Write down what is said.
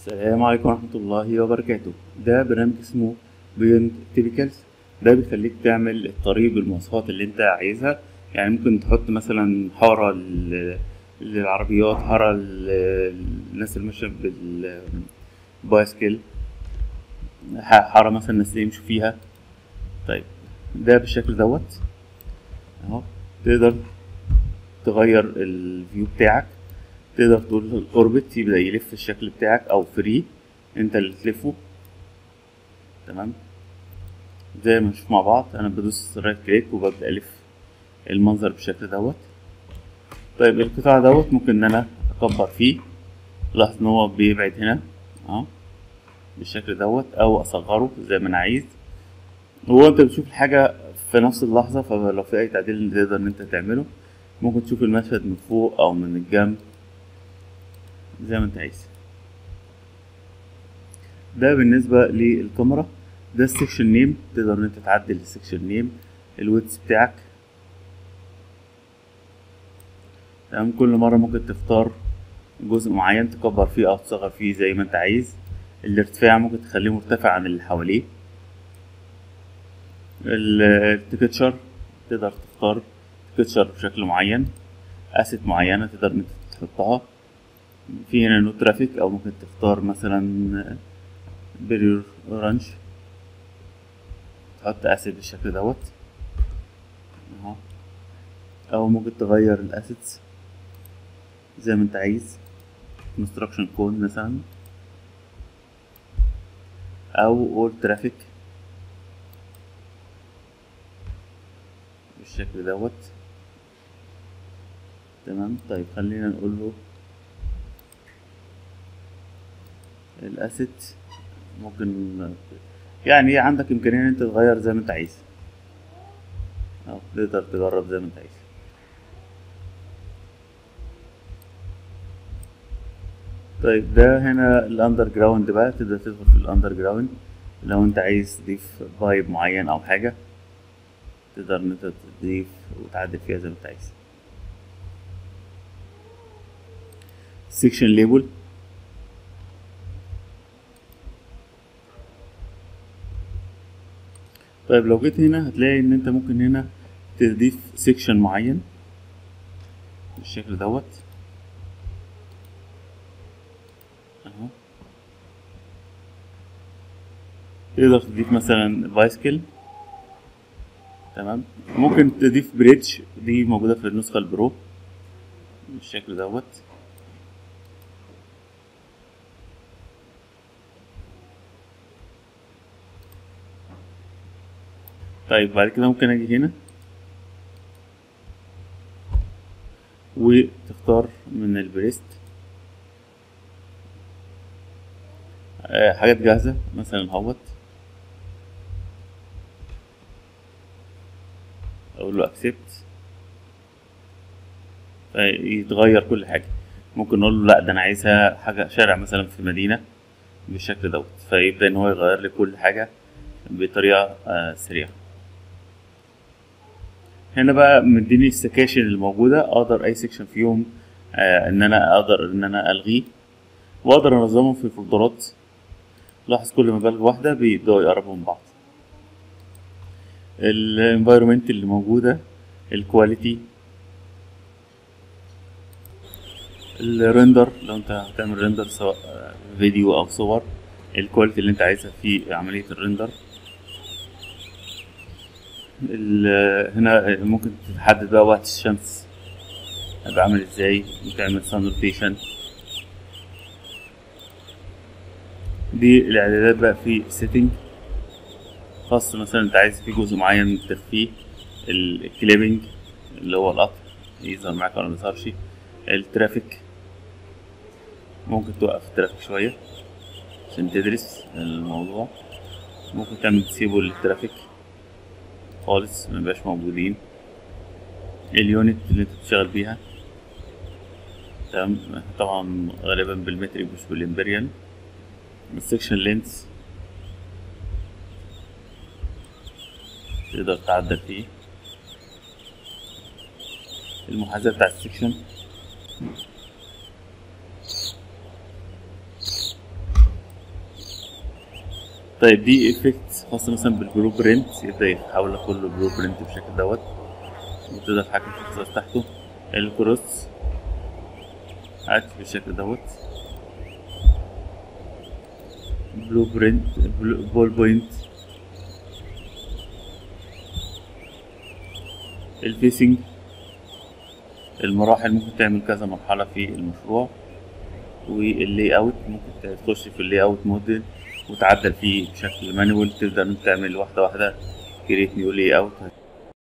السلام عليكم ورحمة الله وبركاته ده برنامج اسمه بيوند تيبيكالز ده بيخليك تعمل الطريق بالمواصفات اللي انت عايزها يعني ممكن تحط مثلا حارة لل- للعربيات حارة لل- للناس اللي ماشية بالبايسكل ح- حارة مثلا الناس اللي يمشوا فيها طيب ده بالشكل دوت اهو تقدر تغير الفيو بتاعك تقدر تقول الاوربت يبدأ يلف الشكل بتاعك او فري انت اللي تلفه تمام زي ما نشوف مع بعض انا بدوس رايت كليك وببدأ الف المنظر بالشكل دوت طيب القطاع دوت ممكن ان انا اكبر فيه لاحظ ان هو بيبعد هنا اهو بالشكل دوت او اصغره زي ما انا عايز هو انت بتشوف الحاجة في نفس اللحظة فلو في اي تعديل تقدر ان انت تعمله ممكن تشوف المشهد من فوق او من الجنب زي ما انت عايز ده بالنسبة للكاميرا ده السكشن نيم تقدر ان انت تعدل السكشن نيم الويتس بتاعك تمام كل مرة ممكن تختار جزء معين تكبر فيه او تصغر فيه زي ما انت عايز الارتفاع ممكن تخليه مرتفع عن اللي حواليه التكتشر تقدر تختار تكتشر بشكل معين اسيت معينة تقدر ان انت تحطها في هنا نو ترافيك او ممكن تختار مثلا بريور رانش تحط اسيت بالشكل دوت اهو او ممكن تغير الاسيتس زي ما انت عايز كونستراكشن كود مثلا او اول ترافيك بالشكل دوت تمام طيب خلينا نقول له الاسيت ممكن يعني عندك امكانيه ان انت تغير زي ما انت عايز او تقدر تجرب زي ما انت عايز طيب ده هنا الاندر جراوند بقى تقدر تدخل في الاندر جراوند لو انت عايز تضيف فايب معين او حاجه تقدر ان انت تضيف وتعدل فيها زي ما انت عايز سيكشن ليبل طيب لو جيت هنا هتلاقي ان انت ممكن هنا تضيف سيكشن معين بالشكل دوت اهو تقدر تضيف مثلا بايسكل تمام ممكن تضيف بريدج دي موجودة في النسخة البرو بالشكل دوت طيب بعد كده ممكن اجي هنا وتختار من البريست آه، حاجات جاهزة مثلا اهوت اقول له اكسبت يتغير كل حاجة ممكن نقول له لا ده انا عايزها حاجة شارع مثلا في مدينة بالشكل دوت فيبدأ ان هو يغير لي كل حاجة بطريقة آه، سريعة هنا بقى مديني السكاشن الموجودة اقدر اي سكشن فيهم آه ان انا اقدر ان انا الغيه واقدر انظمهم في فولدرات لاحظ كل ما بلغ واحدة بيبدأوا يقربوا من بعض الانفايرومنت اللي موجودة الكواليتي الريندر لو انت هتعمل ريندر سواء آه، فيديو او صور الكواليتي اللي انت عايزها في عملية الريندر ال- هنا ممكن تحدد بقى وقت الشمس هيبقى عامل ازاي وتعمل سان روتيشن دي الاعدادات بقى في سيتنج خاص مثلا انت عايز في جزء معين تخفيه الكليبنج اللي هو القطع يظهر معاك ولا ميظهرش الترافيك ممكن توقف الترافيك شوية عشان تدرس الموضوع ممكن تعمل تسيبه للترافيك خالص مبقاش موجودين اليونت اللي انت بتشتغل بيها تمام طبعا غالبا بالمتري مش بالامبريال السكشن لينس تقدر تعدل فيه المحاذاة بتاع السكشن طيب دي افكت خاصة مثلا بالبلو برنت يبدأ يتحول لك كله بلو برنت بالشكل دوت وتقدر تتحكم في الاختصاص تحته الكروس عاد بالشكل دوت بلو برنت بلو بول بوينت الفيسنج المراحل ممكن تعمل كذا مرحلة في المشروع واللي اوت ممكن تخش في اللي اوت موديل وتعدل فيه بشكل مانوال تقدر انت تعمل واحدة واحدة كريت نيو لي اوت